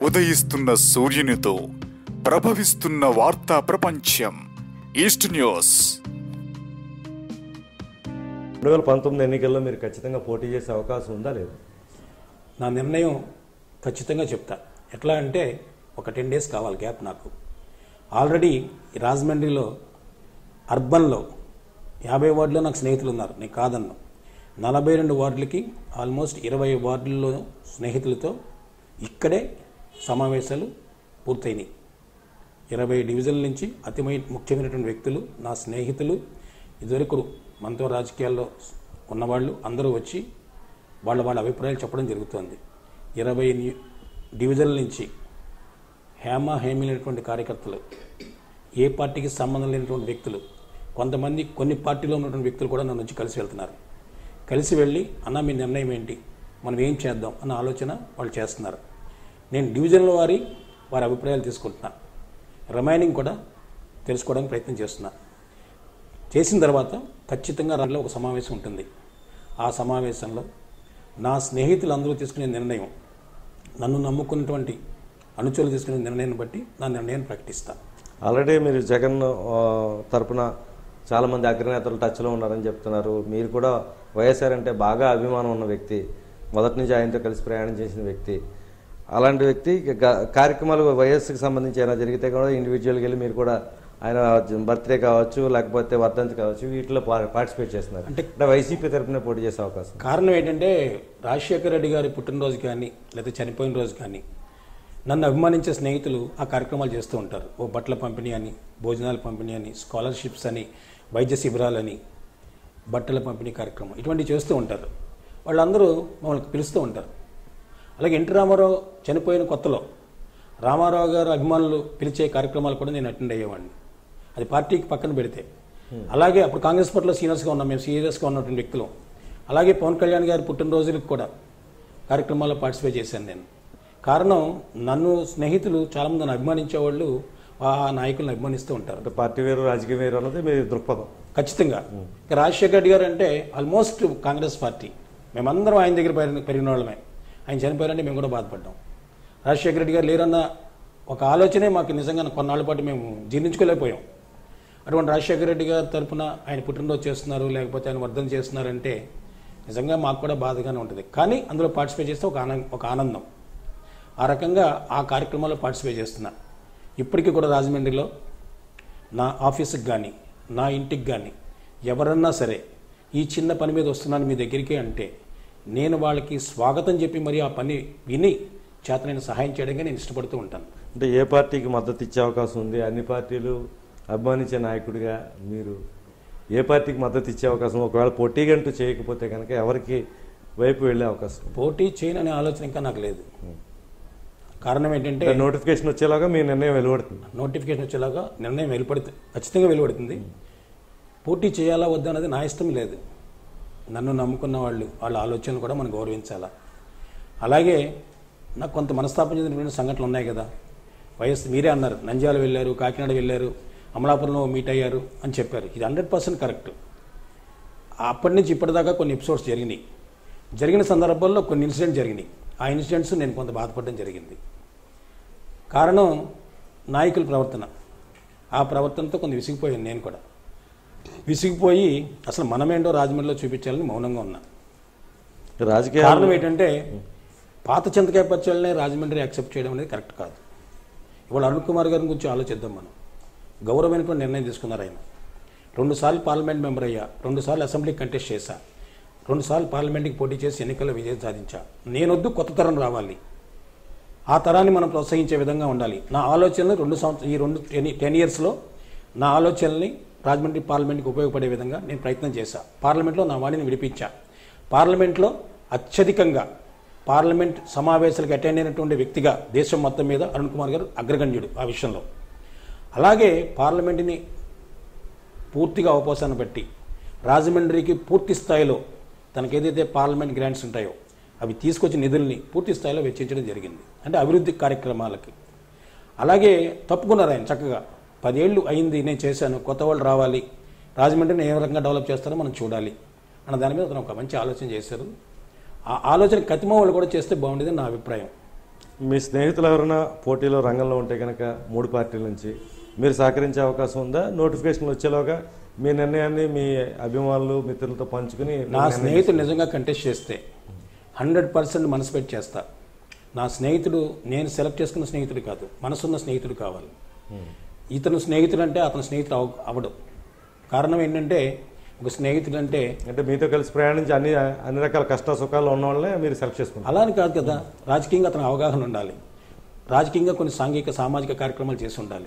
ఉదయిస్తున్న సూర్యునితో ప్రభవిస్తున్న వార్తా ప్రపంచం east news రెండు వేల పంతొమ్మిది ఎన్నికల్లో మీరు ఖచ్చితంగా పోటీ చేసే అవకాశం ఉందా లేదా నా నిర్ణయం ఖచ్చితంగా చెప్తా ఎట్లా అంటే ఒక టెన్ డేస్ కావాలి గ్యాప్ నాకు ఆల్రెడీ ఈ రాజమండ్రిలో అర్బన్లో యాభై వార్డులో నాకు స్నేహితులు ఉన్నారు నేను కాదన్ను నలభై రెండు వార్డులకి ఆల్మోస్ట్ ఇరవై వార్డుల్లో స్నేహితులతో ఇక్కడే సమావేశాలు పూర్తయినాయి ఇరవై డివిజన్ల నుంచి అతి మై- ముఖ్యమైనటువంటి వ్యక్తులు నా స్నేహితులు ఇదివరకు మనతో రాజకీయాల్లో ఉన్నవాళ్ళు అందరూ వచ్చి వాళ్ళ వాళ్ళ అభిప్రాయాలు చెప్పడం జరుగుతోంది ఇరవై ని- డివిజన్ల నుంచి హేమ హేమిలైనటువంటి కార్యకర్తలు ఏ పార్టీకి సంబంధం లేనటువంటి వ్యక్తులు కొంతమంది కొన్ని పార్టీలో ఉన్నటువంటి వ్యక్తులు కూడా నన్ను వచ్చి కలిసి వెళ్తున్నారు కలిసి వెళ్ళి అన్న మీ నిర్ణయం ఏంటి మనం ఏం చేద్దాం అన్న ఆలోచన వాళ్ళు చేస్తున్నారు నేను డివిజన్ల వారి వారి అభిప్రాయాలు తీసుకుంటున్నా రిమైనింగ్ కూడా తెలుసుకోవడానికి ప్రయత్నం చేస్తున్నా చేసిన తర్వాత ఖచ్చితంగా దాంట్లో ఒక సమావేశం ఉంటుంది ఆ సమావేశంలో నా స్నేహితులు అందరూ తీసుకునే నిర్ణయం నన్ను నమ్ముకున్నటువంటి అనుచరులు తీసుకునే నిర్ణయాన్ని బట్టి నా నిర్ణయాన్ని ప్రకటిస్తాను ఆల్రెడీ మీరు జగన్ ఆ, తరపున చాలా మంది అగ్రనేతలు టచ్లో ఉన్నారని చెప్తున్నారు మీరు కూడా వైఎస్ఆర్ అంటే బాగా అభిమానం ఉన్న వ్యక్తి మొదటి నుంచి ఆయనతో కలిసి ప్రయాణం చేసిన వ్యక్తి అలాంటి వ్యక్తి గ- కార్యక్రమాలు వైఎస్కి సంబంధించి ఏమైనా జరిగితే కూడా ఇండివిజువల్గా వెళ్ళి మీరు కూడా ఆయన బర్త్డే కావచ్చు లేకపోతే వర్ధంతి కావచ్చు వీటిలో పా- పార్టిసిపేట్ చేస్తున్నారు అంటే- అంటే వైసీపీ తరపున పోటీ చేసే అవకాశం కారణం ఏంటంటే రాజశేఖర రెడ్డి గారి పుట్టినరోజు కానీ లేదా చనిపోయిన రోజు కానీ నన్ను అభిమానించే స్నేహితులు ఆ కార్యక్రమాలు చేస్తూ ఉంటారు ఓ బట్టల పంపిణీ అని భోజనాల పంపిణీ అని స్కాలర్షిప్స్ అని వైద్య శిబిరాలని బట్టల పంపిణీ కార్యక్రమం ఇటువంటివి చేస్తూ ఉంటారు వాళ్ళందరూ మమ్మల్ని పిలుస్తూ ఉంటారు అలాగే ఎన్టీ రామారావు చనిపోయిన కొత్తలో రామారావు గారు అభిమానులు పిలిచే కార్యక్రమాలు కూడా నేను అటెండ్ అయ్యేవాడిని అది పార్టీకి పక్కన పెడితే అలాగే అప్పుడు కాంగ్రెస్ పార్టీలో సీనియర్స్గా ఉన్నాం మేము సీరియస్గా ఉన్నటువంటి వ్యక్తులు అలాగే పవన్ కళ్యాణ్ గారి పుట్టినరోజులకు కూడా కార్యక్రమాల్లో పార్టిసిపేట్ చేశాను నేను కారణం నన్ను స్నేహితులు చాలామంది నన్ను అభిమానించేవాళ్ళు ఆ నాయకులను అభిమానిస్తూ ఉంటారు అంటే పార్టీ వేరు రాజకీయ వేరు అన్నది మీ దృక్పథం ఖచ్చితంగా ఇక రాజశేఖర రెడ్డి గారు అంటే ఆల్మోస్ట్ కాంగ్రెస్ పార్టీ మేమందరం ఆయన దగ్గర పెరిగిన పెరిగిన వాళ్ళమే ఆయన చనిపోయారంటే మేము కూడా బాధపడ్డాం రాజశేఖర రెడ్డి గారు లేరన్న ఒక ఆలోచనే మాకు నిజంగా కొన్నాళ్ళ పాటు మేము జీర్ణించుకోలేకపోయాం అటువంటి రాజశేఖర రెడ్డి గారి తరపున ఆయన పుట్టినరోజు చేస్తున్నారు లేకపోతే ఆయన వర్ధన చేస్తున్నారంటే నిజంగా మాకు కూడా బాధగానే ఉంటుంది కానీ అందులో పార్టిసిపేట్ చేస్తే ఒక ఆనందం ఒక ఆనందం ఆ రకంగా ఆ కార్యక్రమాల్లో పార్టిసిపేట్ చేస్తున్నా ఇప్పటికీ కూడా రాజమండ్రిలో నా ఆఫీస్కి కానీ నా ఇంటికి కానీ ఎవరన్నా సరే ఈ చిన్న పని మీద వస్తున్నాను మీ దగ్గరికి అంటే నేను వాళ్ళకి స్వాగతం చెప్పి మరి ఆ పని విని చేతనైన సహాయం చేయడానికి నేను ఇష్టపడుతూ ఉంటాను అంటే ఏ పార్టీకి మద్దతు ఇచ్చే అవకాశం ఉంది అన్ని పార్టీలు అభిమానించే నాయకుడిగా మీరు ఏ పార్టీకి మద్దతు ఇచ్చే అవకాశం ఒకవేళ పోటీగంటూ చేయకపోతే కనుక ఎవరికి వైపు వెళ్ళే అవకాశం పోటీ చేయననే ఆలోచన ఇంకా నాకు లేదు కారణం ఏంటంటే అంటే నోటిఫికేషన్ వచ్చేలాగా మీ నిర్ణయం వెలువడుతుంది నోటిఫికేషన్ వచ్చేలాగా నిర్ణయం వెలువడుతుంది ఖచ్చితంగా వెలువడుతుంది పోటీ చేయాలా వద్దా అన్నది నా ఇష్టం లేదు నన్ను నమ్ముకున్న వాళ్ళు వాళ్ళ ఆలోచనలు కూడా మనం గౌరవించాలా అలాగే నాకు కొంత మనస్తాపం చెందినటువంటి సంఘటనలు ఉన్నాయి కదా వైఎస్ మీరే అన్నారు నంద్యాల వెళ్ళారు కాకినాడ వెళ్ళారు అమలాపురంలో మీట్ అయ్యారు అని చెప్పారు ఇది హండ్రెడ్ పర్సెంట్ కరెక్ట్ అప్పటి నుంచి ఇప్పటిదాకా కొన్ని ఎపిసోడ్స్ జరిగినాయి జరిగిన సందర్భాల్లో కొన్ని ఇన్సిడెంట్స్ జరిగినాయి ఆ ఇన్సిడెంట్స్ నేను కొంత బాధపడడం జరిగింది కారణం నాయకుల ప్రవర్తన ఆ ప్రవర్తనతో కొంత విసిగిపోయాను నేను కూడా విసిగిపోయి అసలు మనమేంటో రాజమండ్రిలో చూపించాలని మౌనంగా ఉన్నా కారణం రాజకీయాలు ఏంటంటే పాత చింతకాయ పచ్చళ్ళనే రాజమండ్రి యాక్సెప్ట్ చేయడం అనేది కరెక్ట్ కాదు ఇవాళ అరుణ్ కుమార్ గారి గురించి ఆలోచిద్దాం మనం గౌరవమైనటువంటి నిర్ణయం తీసుకున్నారు ఆయన రెండుసార్లు పార్లమెంట్ మెంబర్ అయ్యా రెండుసార్లు అసెంబ్లీకి కంటెస్ట్ చేశా రెండుసార్లు పార్లమెంట్కి పోటీ చేసి ఎన్నికల్లో విజయం సాధించా నేనొద్దు కొత్త తరం రావాలి ఆ తరాన్ని మనం ప్రోత్సహించే విధంగా ఉండాలి నా ఆలోచనలు రెండు సంవత్సరం ఈ రెండు టెన్ టెన్ ఇయర్స్లో నా ఆలోచనల్ని రాజమండ్రి పార్లమెంట్కి ఉపయోగపడే విధంగా నేను ప్రయత్నం చేశా పార్లమెంట్లో నా వాణిని విడిపించా పార్లమెంట్లో అత్యధికంగా పార్లమెంట్ సమావేశాలకు అటెండ్ అయినటువంటి వ్యక్తిగా దేశం మొత్తం మీద అరుణ్ కుమార్ గారు అగ్రగణ్యుడు ఆ విషయంలో అలాగే పార్లమెంటుని పూర్తిగా అవపోసాన్ని బట్టి రాజమండ్రికి పూర్తి స్థాయిలో తనకు ఏదైతే పార్లమెంట్ గ్రాంట్స్ ఉంటాయో అవి తీసుకొచ్చి నిధుల్ని పూర్తి స్థాయిలో వెచ్చించడం జరిగింది అంటే అభివృద్ధి కార్యక్రమాలకి అలాగే తప్పుకున్నారు ఆయన చక్కగా పదేళ్ళు అయింది నేను చేశాను కొత్త వాళ్ళు రావాలి రాజమండ్రిని ఏ రకంగా డెవలప్ చేస్తారో మనం చూడాలి అన్న దాని మీద అతను ఒక మంచి ఆలోచన చేశారు ఆ ఆలోచన కతిమ వాళ్ళు కూడా చేస్తే బాగుండేది నా అభిప్రాయం మీ స్నేహితులు ఎవరైనా పోటీలో రంగంలో ఉంటే కనుక మూడు పార్టీల నుంచి మీరు సహకరించే అవకాశం ఉందా నోటిఫికేషన్ వచ్చేలోగా మీ నిర్ణయాన్ని మీ అభిమానులు మిత్రులతో పంచుకుని నా స్నేహితుడు నిజంగా కంటెస్ట్ చేస్తే హండ్రెడ్ పర్సెంట్ మనసు పెట్టి చేస్తా నా స్నేహితుడు నేను సెలెక్ట్ చేసుకున్న స్నేహితుడు కాదు మనసున్న స్నేహితుడు కావాలి ఇతను స్నేహితుడు అంటే అతని స్నేహితుడు అవ అవడు కారణం ఏంటంటే ఒక స్నేహితుడు అంటే అంటే మీతో కలిసి ప్రయాణించి అన్ని అన్ని రకాల కష్ట సుఖాలు ఉన్న వాళ్ళనే మీరు సెలెక్ట్ చేసుకుంటారు అలా అని కాదు కదా రాజకీయంగా అతను అవగాహన ఉండాలి రాజకీయంగా కొన్ని సాంఘిక సామాజిక కార్యక్రమాలు చేసి ఉండాలి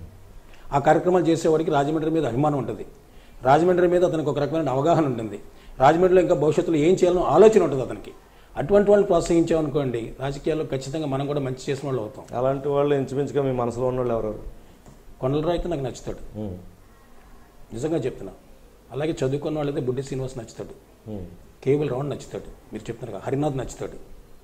ఆ కార్యక్రమాలు చేసేవాడికి రాజమండ్రి మీద అభిమానం ఉంటుంది రాజమండ్రి మీద అతనికి ఒక రకమైన అవగాహన ఉంటుంది రాజమండ్రిలో ఇంకా భవిష్యత్తులో ఏం చేయాలనో ఆలోచన ఉంటుంది అతనికి అటువంటి వాళ్ళని ప్రోత్సహించామనుకోండి రాజకీయాల్లో ఖచ్చితంగా మనం కూడా మంచి చేసిన వాళ్ళు అవుతాం అలాంటి వాళ్ళు ఇంచుమించుగా మీ మనసులో ఉన్న వాళ్ళు ఎవరెవరు కొండలరావు అయితే నాకు నచ్చుతాడు ఉమ్. నిజంగా చెప్తున్నా అలాగే చదువుకున్న వాళ్ళైతే బుడ్డి శ్రీనివాస్ నచ్చుతాడు ఉమ్. కేబుల్ రౌండ్ నచ్చుతాడు మీరు చెప్తున్నారు కదా హరినాథ్ నచ్చుతాడు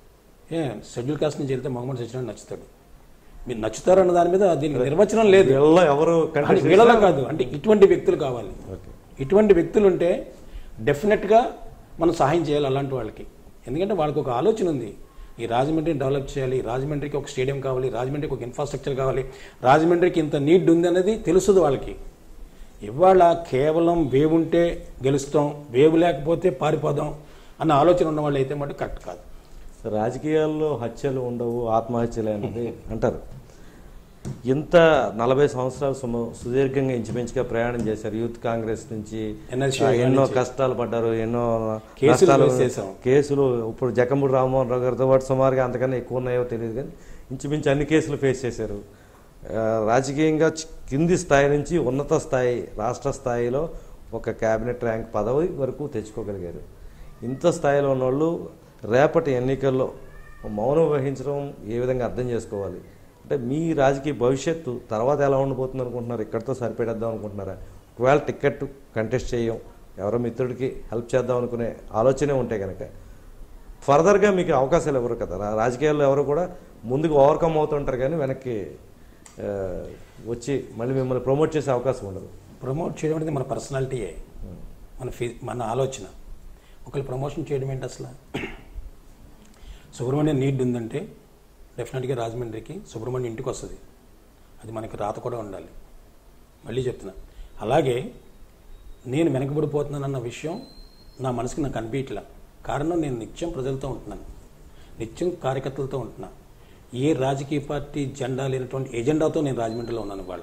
ఏ షెడ్యూల్ కాస్ట్ నుంచి వెళ్తే మొహమ్మద్ సచిన్ నచ్చుతాడు మీరు నచ్చుతారన్న దాని మీద దీనికి నిర్వచనం లేదు వీళ్ళలో ఎవరు అంటే కంటెస్ట్ వీళ్ళలో కాదు అంటే ఇటువంటి వ్యక్తులు కావాలి ఓకే ఇటువంటి వ్యక్తులు ఉంటే డెఫినెట్గా మనం సహాయం చేయాలి అలాంటి వాళ్ళకి ఎందుకంటే వాళ్ళకి ఒక ఆలోచన ఉంది ఈ రాజమండ్రిని డెవలప్ చేయాలి రాజమండ్రికి ఒక స్టేడియం కావాలి రాజమండ్రికి ఒక ఇన్ఫ్రాస్ట్రక్చర్ కావాలి రాజమండ్రికి ఇంత నీడ్ ఉంది అనేది తెలుస్తుంది వాళ్ళకి ఇవాళ కేవలం వేవ్ ఉంటే గెలుస్తాం వేవ్ లేకపోతే పారిపోదాం అన్న ఆలోచన ఉన్న వాళ్ళు అయితే మటు కరెక్ట్ కాదు రాజకీయాల్లో హత్యలు ఉండవు ఆత్మహత్యలు అనేది అంటారు ఇంత నలభై సంవత్సరాలు సుమ సుదీర్ఘంగా ఇంచుమించుగా ప్రయాణం చేశారు యూత్ కాంగ్రెస్ నుంచి NSU ఆ, ఎన్నో నుంచి. కష్టాలు పడ్డారు ఎన్నో కేసులు నష్టాలు face చేశాం. కేసులు ఇప్పుడు జకంబూడి రామ్మోహన్ రావు గారితో పాటు సుమారుగా అంతకన్నా ఎక్కువ ఉన్నాయో తెలియదు కానీ ఇంచుమించు అన్ని కేసులు ఫేస్ చేశారు ఆ, రాజకీయంగా చి- కింది స్థాయి నుంచి ఉన్నత స్థాయి రాష్ట్ర స్థాయిలో ఒక కేబినెట్ ర్యాంక్ పదవి వరకు తెచ్చుకోగలిగారు ఇంత స్థాయిలో ఉన్నోళ్ళు రేపటి ఎన్నికల్లో మౌనం వహించడం ఏ విధంగా అర్థం చేసుకోవాలి అంటే మీ రాజకీయ భవిష్యత్తు తర్వాత ఎలా ఉండబోతుంది అనుకుంటున్నారు ఇక్కడితో సరిపెడేద్దాం అనుకుంటున్నారా ఒకవేళ టికెట్ కంటెస్ట్ చేయం ఎవరో మిత్రుడికి హెల్ప్ చేద్దాం అనుకునే ఆలోచనే ఉంటే కనుక ఫర్దర్గా మీకు అవకాశాలు ఎవరు కదా రా- రాజకీయాల్లో ఎవరు కూడా ముందుకు ఓవర్కమ్ అవుతుంటారు కానీ వెనక్కి ఆ, వచ్చి మళ్ళీ మిమ్మల్ని ప్రమోట్ చేసే అవకాశం ఉండదు ప్రమోట్ చేయడం అనేది మన పర్సనాలిటీయే మన ఫీ మన ఆలోచన ఒకళ్ళు ప్రమోషన్ చేయడం ఏంటి అసలు సుబ్రహ్మణ్యం నీడ్ ఉందంటే డెఫినెట్గా రాజమండ్రికి సుబ్రహ్మణ్యం ఇంటికి వస్తుంది అది మనకి రాత కూడా ఉండాలి మళ్ళీ చెప్తున్నా అలాగే నేను వెనకబడిపోతున్నానన్న విషయం నా మనసుకి నాకు అనిపించట్లా కారణం నేను నిత్యం ప్రజలతో ఉంటున్నాను నిత్యం కార్యకర్తలతో ఉంటున్నా ఏ రాజకీయ పార్టీ జెండా లేనటువంటి ఎజెండాతో నేను రాజమండ్రిలో ఉన్నాను ఇవాళ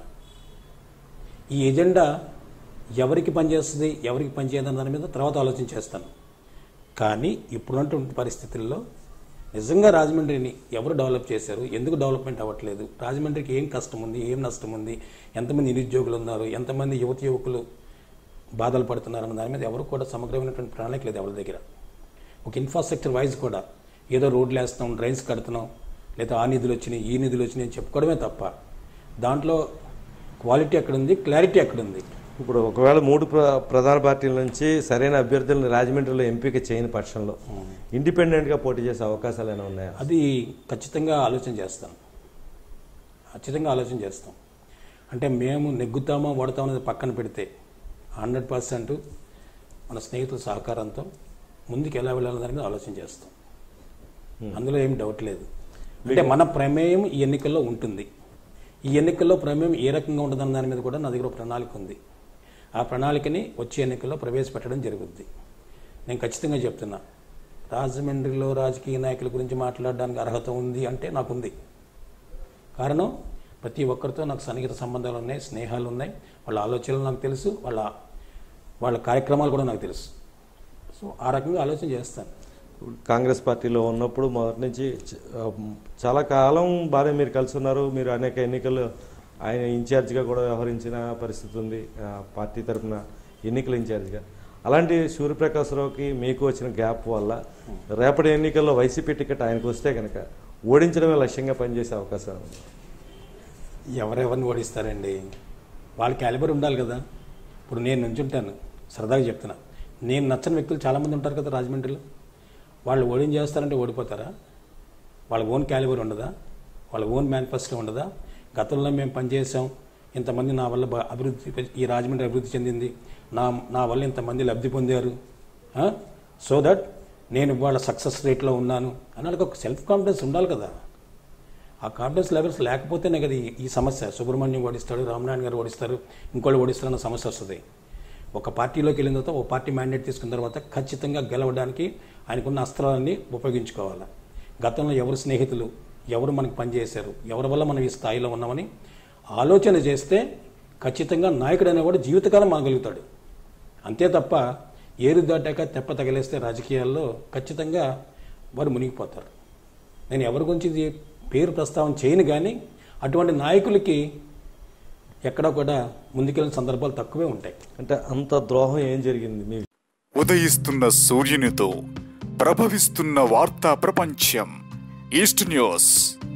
ఈ ఎజెండా ఎవరికి పనిచేస్తుంది ఎవరికి పనిచేయదని దాని మీద తర్వాత ఆలోచన చేస్తాను కానీ ఇప్పుడున్నటువంటి పరిస్థితుల్లో నిజంగా రాజమండ్రిని ఎవరు డెవలప్ చేశారు ఎందుకు డెవలప్మెంట్ అవ్వట్లేదు రాజమండ్రికి ఏం కష్టం ఉంది ఏం నష్టం ఉంది ఎంతమంది నిరుద్యోగులు ఉన్నారు ఎంతమంది యువత యువకులు బాధలు పడుతున్నారు అన్న దాని మీద ఎవరు కూడా సమగ్రమైనటువంటి ప్రణాళిక లేదు ఎవరి దగ్గర ఒక ఇన్ఫ్రాస్ట్రక్చర్ వైజ్ కూడా ఏదో రోడ్లు వేస్తాం డ్రైన్స్ కడుతున్నాం లేదా ఆ నిధులు వచ్చినాయి ఈ నిధులు వచ్చినాయి అని చెప్పుకోవడమే తప్ప దాంట్లో క్వాలిటీ ఎక్కడుంది క్లారిటీ ఎక్కడుంది ఇప్పుడు ఒకవేళ మూడు ప్ర- ప్రధాన పార్టీల నుంచి సరైన అభ్యర్థులను రాజమండ్రిలో ఎంపిక చేయని పక్షంలో ఇండిపెండెంట్గా పోటీ చేసే అవకాశాలు ఏమైనా ఉన్నాయా అది ఖచ్చితంగా ఆలోచన చేస్తాం ఖచ్చితంగా ఆలోచన చేస్తాం అంటే మేము నెగ్గుతామా ఓడతామా అనేది పక్కన పెడితే హండ్రెడ్ పర్సెంట్ మన స్నేహితుల సహకారంతో ముందుకు ఎలా వెళ్ళాలనే దాని మీద ఆలోచన చేస్తాం అందులో ఏం డౌట్ లేదు అంటే మన ప్రమేయం ఈ ఎన్నికల్లో ఉంటుంది ఈ ఎన్నికల్లో ప్రమేయం ఏ రకంగా ఉంటుందన్న దాని మీద కూడా నా దగ్గర ఒక ప్రణాళిక ఉంది ఆ ప్రణాళికని వచ్చే ఎన్నికల్లో ప్రవేశపెట్టడం జరుగుద్ది నేను ఖచ్చితంగా చెప్తున్నా రాజమండ్రిలో రాజకీయ నాయకుల గురించి మాట్లాడడానికి అర్హత ఉంది అంటే నాకుంది కారణం ప్రతి ఒక్కరితో నాకు సన్నిహిత సంబంధాలు ఉన్నాయి స్నేహాలు ఉన్నాయి వాళ్ళ ఆలోచనలు నాకు తెలుసు వాళ్ళ వాళ్ళ కార్యక్రమాలు కూడా నాకు తెలుసు సో ఆ రకంగా ఆలోచన చేస్తాను కాంగ్రెస్ పార్టీలో ఉన్నప్పుడు మొదటి నుంచి చ- ఆ, చాలా కాలం బాగానే మీరు కలిసి ఉన్నారు మీరు అనేక ఎన్నికలు ఆయన ఇన్ఛార్జిగా కూడా వ్యవహరించిన పరిస్థితి ఉంది ఆ, పార్టీ తరఫున ఎన్నికల ఇన్ఛార్జిగా అలాంటి సూర్యప్రకాశ్రావుకి మీకు వచ్చిన గ్యాప్ వల్ల రేపటి ఎన్నికల్లో వైసీపీ టికెట్ ఆయనకు వస్తే కనుక ఓడించడమే లక్ష్యంగా పనిచేసే అవకాశం ఉంది ఎవరెవరిని ఓడిస్తారండి వాళ్ళ క్యాలిబర్ ఉండాలి కదా ఇప్పుడు నేను నుంచుంటాను సరదాగా చెప్తున్నా నేను నచ్చని వ్యక్తులు చాలామంది ఉంటారు కదా రాజమండ్రిలో వాళ్ళు ఓడిం చేస్తారంటే ఓడిపోతారా వాళ్ళ ఓన్ క్యాలిబర్ ఉండదా వాళ్ళ ఓన్ మేనిఫెస్టో ఉండదా గతంలో మేము పనిచేసాం ఇంతమంది నా వల్ల బా- అభివృద్ధి ఈ రాజమండ్రి అభివృద్ధి చెందింది నా నా వల్ల ఇంతమంది లబ్ధి పొందారు సో దట్ నేను ఇవాళ సక్సెస్ రేట్లో ఉన్నాను అని వాళ్ళకి ఒక సెల్ఫ్ కాన్ఫిడెన్స్ ఉండాలి కదా ఆ కాన్ఫిడెన్స్ లెవెల్స్ లేకపోతేనే కదా ఈ- ఈ సమస్య సుబ్రహ్మణ్యం ఓడిస్తాడు రామనారాయణ గారు ఓడిస్తారు ఇంకోళ్ళు ఓడిస్తారు అన్న సమస్య వస్తుంది ఒక పార్టీలోకి వెళ్ళిన తర్వాత ఒక పార్టీ మ్యాండేట్ తీసుకున్న తర్వాత ఖచ్చితంగా గెలవడానికి ఆయనకున్న అస్త్రాలన్నీ ఉపయోగించుకోవాలి గతంలో ఎవరు స్నేహితులు ఎవరు మనకి పనిచేశారు ఎవరి వల్ల మనం ఈ స్థాయిలో ఉన్నామని ఆలోచన చేస్తే ఖచ్చితంగా నాయకుడు అనేవాడు జీవితకాలం మనగలుగుతాడు అంతే తప్ప ఏరు దాటాక తెప్ప తగిలేస్తే రాజకీయాల్లో ఖచ్చితంగా వారు మునిగిపోతారు నేను ఎవరి గురించి ఇది పేరు ప్రస్తావన చేయను కానీ అటువంటి నాయకులకి ఎక్కడ కూడా ముందుకెళ్ళిన సందర్భాలు తక్కువే ఉంటాయి అంటే అంత ద్రోహం ఏం జరిగింది మీ ఉదయిస్తున్న సూర్యునితో ప్రభవిస్తున్న వార్తా ప్రపంచం ఈస్ట్ న్యూస్